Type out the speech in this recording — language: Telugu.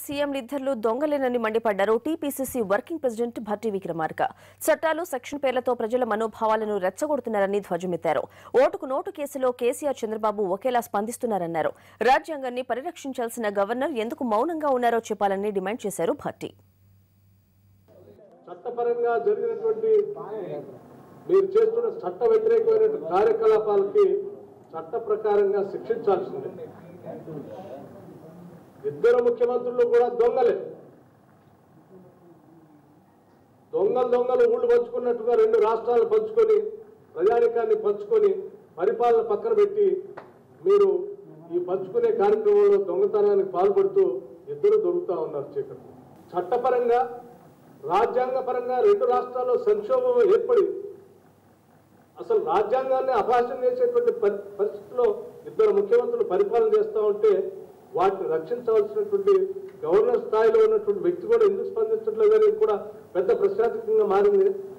సీఎంలిద్దర్లు దొంగలేనని మండిపడ్డారు TPCC working president Bhatti Vikramarka చట్టాలు సెక్షన్ పేర్లతో ప్రజల మనోభావాలను రెచ్చగొడుతున్నారని ధ్వజమెత్తారు ఓటుకు నోటు కేసులో కేసీఆర్ చంద్రబాబు ఒకేలా స్పందిస్తున్నారన్నారు రాజ్యాంగాన్ని పరిరక్షించాల్సిన గవర్నర్ ఎందుకు మౌనంగా ఉన్నారో చెప్పాలని డిమాండ్ చేశారు భట్టి చట్టపరంగా జరిగినటువంటి మీరు చేస్తున్న చట్ట వ్యతిరేకమైన కార్యకలాపాలకి చట్ట ప్రకారంగా శిక్షించాల్సిందే ఇద్దరు ముఖ్యమంత్రులు కూడా దొంగలే దొంగలు దొంగలు ఊళ్ళు పంచుకున్నట్టుగా రెండు రాష్ట్రాలు పంచుకొని ప్రజానికాన్ని పంచుకొని పరిపాలన పక్కన పెట్టి మీరు ఈ పంచుకునే కార్యక్రమంలో దొంగతనానికి పాల్పడుతూ ఇద్దరు దొరుకుతా ఉన్నారు చీకటి చట్టపరంగా రాజ్యాంగపరంగా రెండు రాష్ట్రాల్లో సంక్షోభం ఏర్పడి అసలు రాజ్యాంగాన్ని అభాషణ చేసేటువంటి పరి- పరిస్థితిలో ఇద్దరు ముఖ్యమంత్రులు పరిపాలన చేస్తూ ఉంటే వాటిని రక్షించవలసినటువంటి గవర్నర్ స్థాయిలో ఉన్నటువంటి వ్యక్తి కూడా ఎందుకు స్పందించట్లేదు అనేది కూడా పెద్ద ప్రశ్నార్థకంగా మారింది